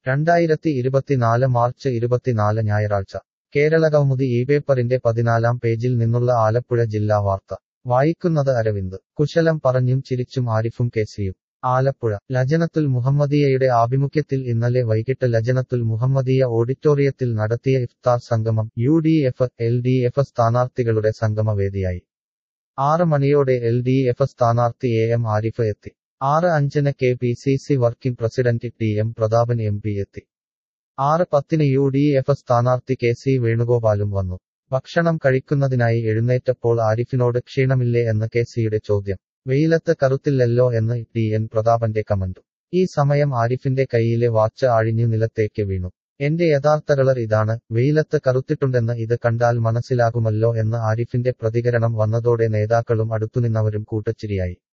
രണ്ടായിരത്തി ഇരുപത്തിനാല് മാർച്ച് ഇരുപത്തിനാല് ഞായറാഴ്ച കേരളകൗമുദി ഈ പേപ്പറിന്റെ പതിനാലാം പേജിൽ നിന്നുള്ള ആലപ്പുഴ ജില്ലാ വാർത്ത വായിക്കുന്നത് അരവിന്ദ് കുശലം പറഞ്ഞും ചിരിച്ചും ആരിഫും കേസിയും ആലപ്പുഴ ലജനത്തുൽ മുഹമ്മദീയയുടെ ആഭിമുഖ്യത്തിൽ ഇന്നലെ വൈകിട്ട് ലജനത്തുൽ മുഹമ്മദീയ ഓഡിറ്റോറിയത്തിൽ നടത്തിയ ഇഫ്താർ സംഗമം U D F L D F സ്ഥാനാർത്ഥികളുടെ സംഗമവേദിയായി ആറ് മണിയോടെ എൽ ഡി എഫ് സ്ഥാനാർത്ഥി എ എം ആരിഫ് എത്തി ആറ് അഞ്ചിന് K P C C working president T M Prathapan M P എത്തി ആറ് പത്തിന് യു ഡി എഫ് സ്ഥാനാർത്ഥി കെ സി വേണുഗോപാലും വന്നു ഭക്ഷണം കഴിക്കുന്നതിനായി എഴുന്നേറ്റപ്പോൾ ആരിഫിനോട് ക്ഷീണമില്ലേ എന്ന് കെ സിയുടെ ചോദ്യം വെയിലത്ത് കറുത്തില്ലല്ലോ എന്ന് ടി എൻ പ്രതാപന്റെ കമന്റും ഈ സമയം ആരിഫിന്റെ കൈയിലെ വാച്ച് ആഴിഞ്ഞു നിലത്തേക്ക് വീണു എന്റെ യഥാർത്ഥ കളർ ഇതാണ് വെയിലത്ത് കറുത്തിട്ടുണ്ടെന്ന് ഇത് കണ്ടാൽ മനസ്സിലാകുമല്ലോ എന്ന് ആരിഫിന്റെ പ്രതികരണം വന്നതോടെ നേതാക്കളും അടുത്തുനിന്നവരും കൂട്ടച്ചിരിയായി